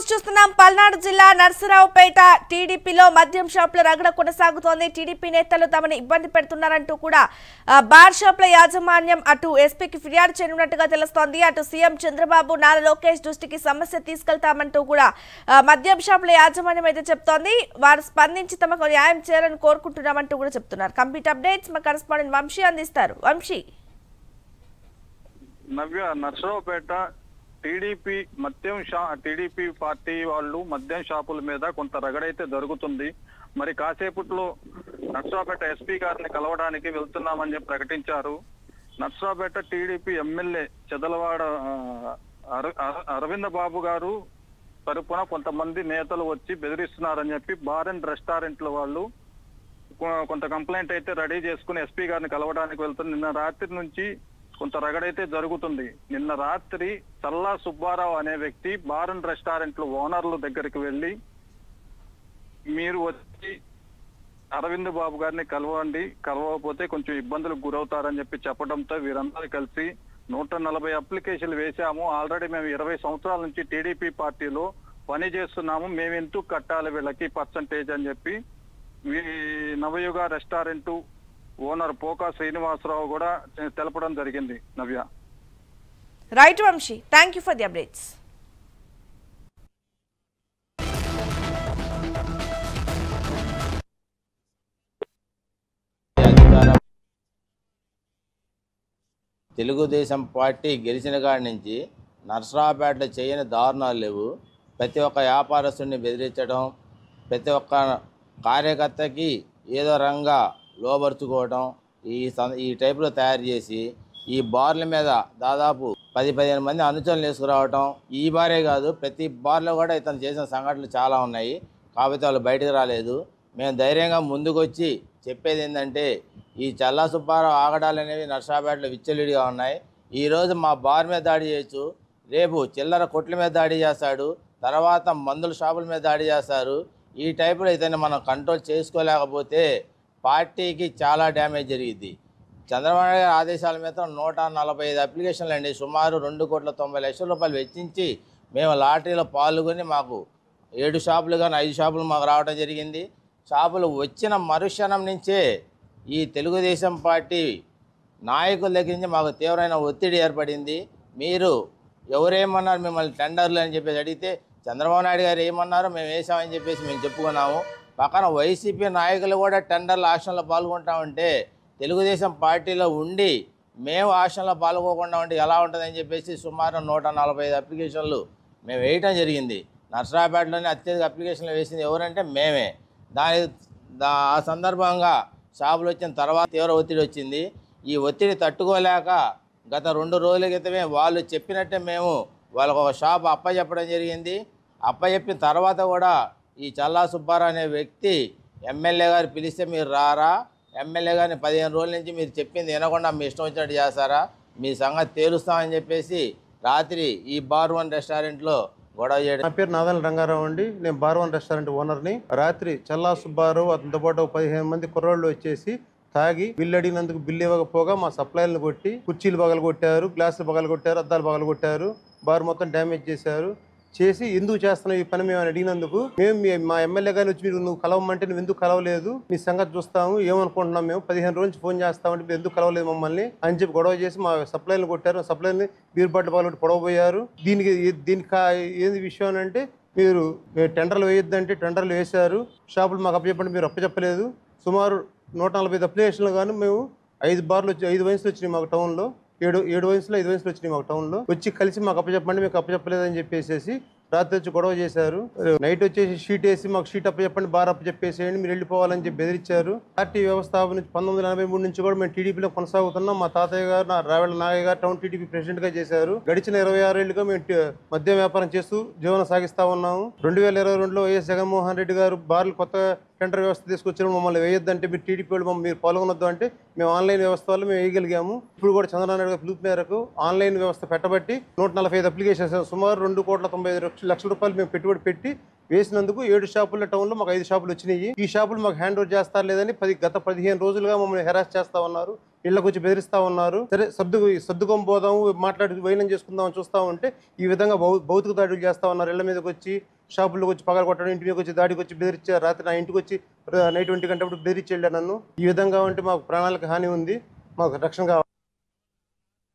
చూస్తున్నాం పల్నాడు జిల్లా నర్సరావుపేట టీడీపీలో మద్యం షాపుల రగడ కొనసాగుతోంది టీడీపీ నేతలు తమను ఇబ్బంది పెడుతున్నారంటూ కూడా ఆ, బార్ షాపుల యాజమాన్యం అటు ఎస్పీకి ఫిర్యాదు చేయనున్నట్టుగా తెలుస్తోంది అటు సీఎం చంద్రబాబు నారా లోకేష్ దృష్టికి సమస్య తీసుకెళ్తామంటూ కూడా ఆ, మద్యం షాపుల యాజమాన్యం అయితే చెప్తోంది వారు స్పందించి తమకు న్యాయం చేయాలని కోరుకుంటున్నామంటూ కూడా చెప్తున్నారు కంప్లీట్ అప్డేట్స్ మా కరెస్పాండెంట్ వంశీ అందిస్తారు వంశీ నవ్య నర్సరావుపేట టీడీపీ మద్యం షా టీడీపీ పార్టీ వాళ్ళు మద్యం షాపుల మీద కొంత రగడైతే జరుగుతుంది మరి కాసేపట్లో నర్సరావుపేట ఎస్పీ గారిని కలవడానికి వెళ్తున్నామని చెప్పి ప్రకటించారు నర్సరావుపేట టీడీపీ ఎమ్మెల్యే చెదలవాడ ఆ, అర- అర- అరవింద బాబు గారు తరపున కొంతమంది నేతలు వచ్చి బెదిరిస్తున్నారని చెప్పి బార్ అండ్ రెస్టారెంట్ల వాళ్ళు కొ- కొంత కంప్లైంట్ అయితే రెడీ చేసుకుని ఎస్పీ గారిని కలవడానికి వెళ్తుంది నిన్న రాత్రి నుంచి కొంత రగడైతే జరుగుతుంది నిన్న రాత్రి చల్లా సుబ్బారావు అనే వ్యక్తి బార్ అండ్ రెస్టారెంట్లు ఓనర్ల దగ్గరికి వెళ్ళి మీరు వచ్చి అరవింద్ బాబు గారిని కలవండి కలవకపోతే కొంచెం ఇబ్బందులకు గురవుతారని చెప్పి చెప్పడంతో వీరందరూ కలిసి నూట నలభై అప్లికేషన్లు వేశాము ఆల్రెడీ మేము ఇరవై సంవత్సరాల నుంచి టీడీపీ పార్టీలో పని చేస్తున్నాము మేము ఎందుకు కట్టాలి వీళ్ళకి పర్సంటేజ్ అని చెప్పి ఈ నవయుగ రెస్టారెంట్ ఓనర్ పోకా శ్రీనివాసరావు కూడా తెలపడం జరిగింది Navya right Vamshi thank you for the updates అధికారం తెలుగుదేశం పార్టీ గెలిచిన కాడి నుంచి నర్సరావుపేటలో చేయని దారుణాలు లేవు ప్రతి ఒక్క వ్యాపారస్తుడిని బెదిరించడం ప్రతి ఒక్క కార్యకర్తకి ఏదో రంగా లోబరుచుకోవడం ఈ సం ఈ టైపులో తయారు చేసి ఈ బార్ల మీద దాదాపు పది పదిహేను మంది అనుచరులు వేసుకురావటం ఈ బారే కాదు ప్రతి బార్లో కూడా ఇతను చేసిన సంఘటనలు చాలా ఉన్నాయి కాకపోతే వాళ్ళు బయటకు రాలేదు మేము ధైర్యంగా ముందుకొచ్చి చెప్పేది ఏంటంటే ఈ చల్లా సుబ్బారావు ఆగడాలు అనేవి నర్సాపేటలో విచ్చలుడిగా ఉన్నాయి ఈరోజు మా బార్ మీద దాడి చేయొచ్చు రేపు చిల్లర కొట్ల మీద దాడి చేస్తాడు తర్వాత మందుల షాపుల మీద దాడి చేస్తారు ఈ టైపులో ఇతన్ని మనం కంట్రోల్ చేసుకోలేకపోతే పార్టీకి చాలా డ్యామేజ్ జరిగింది చంద్రబాబు నాయుడు గారి ఆదేశాల మీద నూట నలభై ఐదు అప్లికేషన్లు అండి సుమారు రెండు కోట్ల తొంభై లక్షల రూపాయలు వెచ్చించి మేము లాటరీలో పాల్గొని మాకు ఏడు షాపులు కానీ ఐదు షాపులు మాకు రావడం జరిగింది షాపులు వచ్చిన మరుక్షణం నుంచే ఈ తెలుగుదేశం పార్టీ నాయకుల దగ్గర నుంచి మాకు తీవ్రమైన ఒత్తిడి ఏర్పడింది మీరు ఎవరేమన్నారు మిమ్మల్ని టెండర్లు అని చెప్పేసి అడిగితే చంద్రబాబు నాయుడు గారు ఏమన్నారో మేము వేసామని చెప్పేసి మేము చెప్పుకున్నాము పక్కన వైసీపీ నాయకులు కూడా టెండర్ల ఆక్షన్లో పాల్గొంటామంటే తెలుగుదేశం పార్టీలో ఉండి మేము ఆక్షన్లో పాల్గొకుండా ఉంటే ఎలా ఉంటుందని చెప్పేసి సుమారు నూట నలభై ఐదు అప్లికేషన్లు మేము వేయటం జరిగింది నర్సరాపేటలోనే అత్యధిక అప్లికేషన్లు వేసింది ఎవరంటే మేమే దాని దా ఆ సందర్భంగా షాపులు వచ్చిన తర్వాత తీవ్ర ఒత్తిడి వచ్చింది ఈ ఒత్తిడి తట్టుకోలేక గత రెండు రోజుల క్రితమే వాళ్ళు చెప్పినట్టే మేము వాళ్ళకు ఒక షాప్ అప్పచెప్పడం జరిగింది అప్పచెప్పిన తర్వాత కూడా ఈ చల్లా సుబ్బారావు అనే వ్యక్తి ఎమ్మెల్యే గారు పిలిస్తే మీరు రారా ఎమ్మెల్యే గారిని పదిహేను రోజుల నుంచి మీరు చెప్పింది వినకుండా మీ ఇష్టం వచ్చినట్టు చేస్తారా మీ సంగతి తేలుస్తామని చెప్పేసి రాత్రి ఈ బార్ వన్ రెస్టారెంట్లో గొడవ చేయడం నా పేరు నాదల రంగారావు అండి నేను బార్వన్ రెస్టారెంట్ ఓనర్ని రాత్రి చల్లా సుబ్బారావు అతనితో పాటు ఒక పదిహేను మంది కుర్రోళ్ళు వచ్చేసి తాగి బిల్లు అడిగినందుకు బిల్లు ఇవ్వకపోగా మా సప్లైలను కొట్టి కుర్చీలు పగలు కొట్టారు గ్లాసులు పగలు కొట్టారు అద్దాలు పగలు కొట్టారు బార్ మొత్తం డ్యామేజ్ చేశారు చేసి ఎందుకు చేస్తున్నావు ఈ పని మేము అని అడిగినందుకు మేము మీ- మా ఎమ్మెల్యే గారిని వచ్చి మీరు నువ్వు కలవమంటే నువ్వు ఎందుకు కలవలేదు నీ సంగతి చూస్తాము ఏమనుకుంటున్నాం మేము పదిహేను రోజు నుంచి ఫోన్ చేస్తామంటే మీరు ఎందుకు కలవలేదు మమ్మల్ని అని చెప్పి గొడవ చేసి మా సప్లైలు కొట్టారు సప్లైని బీర్ బాటిల్ పగలగొట్టి పొడవబోయారు దీనికి దీనికి కా- ఏంది విషయం అని అంటే మీరు మీరు టెండర్లు వేయొద్దంటే టెండర్లు వేశారు షాపులు మాకు అప్పచెప్పండి మీరు అప్పచెప్పలేదు సుమారు నూట నలభై ఐదు అప్లికేషన్లు కానీ మేము ఐదు బార్లు వచ్చి ఐదు వయసులు వచ్చినాయి మాకు టౌన్లో ఏడు ఏడు వయసులో ఐదు వయసులు వచ్చినాయి మాకు టౌన్లో వచ్చి కలిసి మాకు అప్పచెప్పండి మీకు అప్పచెప్పలేదని చెప్పేసి రాత్రి వచ్చి గొడవ చేశారు నైట్ వచ్చేసి షీట్ వేసి మాకు షీట్ అప్పచెప్పండి బార్ అప్పచెప్పేసేయండి మీరు వెళ్ళిపోవాలని చెప్పి బెదిరించారు పార్టీ వ్యవస్థాపన నుంచి పంతొమ్మిది వందల ఎనభై మూడు నుంచి కూడా మేము టీడీపీలో కొనసాగుతున్నాం మా తాతయ్య గారు నా రావెళ్ళ నాగయ్య గారు టౌన్ టీడీపీ ప్రెసిడెంట్ గా చేశారు గడిచిన ఇరవై ఆరేళ్లుగా మేము టి- మద్యం వ్యాపారం చేస్తూ జీవనం సాగిస్తా ఉన్నాము రెండు వేల ఇరవై రెండులో వైఎస్ జగన్మోహన్ రెడ్డి గారు బార్లు కొత్త టెండర్ వ్యవస్థ తీసుకొచ్చిన మమ్మల్ని వేయొద్దంటే మీరు టీడీపీ వాళ్ళు మమ్మల్ని మీరు పాల్గొనొద్దు అంటే మేము ఆన్లైన్ వ్యవస్థ వల్ల మేము వేయగలిగాము ఇప్పుడు కూడా చంద్రబాబు నాయుడు గారి పిలుపు మేరకు ఆన్లైన్ వ్యవస్థ పెట్టబట్టి నూట నలభై ఐదు అప్లికేషన్స్ సుమారు రెండు కోట్ల తొంభై ఐదు లక్ష- లక్షల రూపాయలు మేము పెట్టుబడి పెట్టి వేసినందుకు ఏడు షాపుల టౌన్లో మాకు ఐదు షాపులు వచ్చినాయి ఈ షాపులు మాకు హ్యాండ్ ఓవర్ చేస్తారు లేదని పది గత పదిహేను రోజులుగా మమ్మల్ని హెరాస్ చేస్తా ఉన్నారు ఇళ్ళకు వచ్చి బెదిరిస్తా ఉన్నారు సరే సర్దు సర్దుకొని పోదాము మాట్లాడి వైనం చేసుకుందాం చూస్తా ఉంటే ఈ విధంగా భౌ భౌతిక దాడులు చేస్తా ఉన్నారు ఇళ్ళ మీదకి వచ్చి షాపుల్లోకి వచ్చి పగల కొట్టడం ఇంటి మీదకి వచ్చి దాడికి వచ్చి బెదిరించారు రాత్రి నా ఇంటికి వచ్చి ర- నైట్ ఒంటి గంటప్పుడు బెదిరించి వెళ్ళారు నన్ను ఈ విధంగా ఉంటే మాకు ప్రాణాలకు హాని ఉంది మాకు రక్షణ కావాలి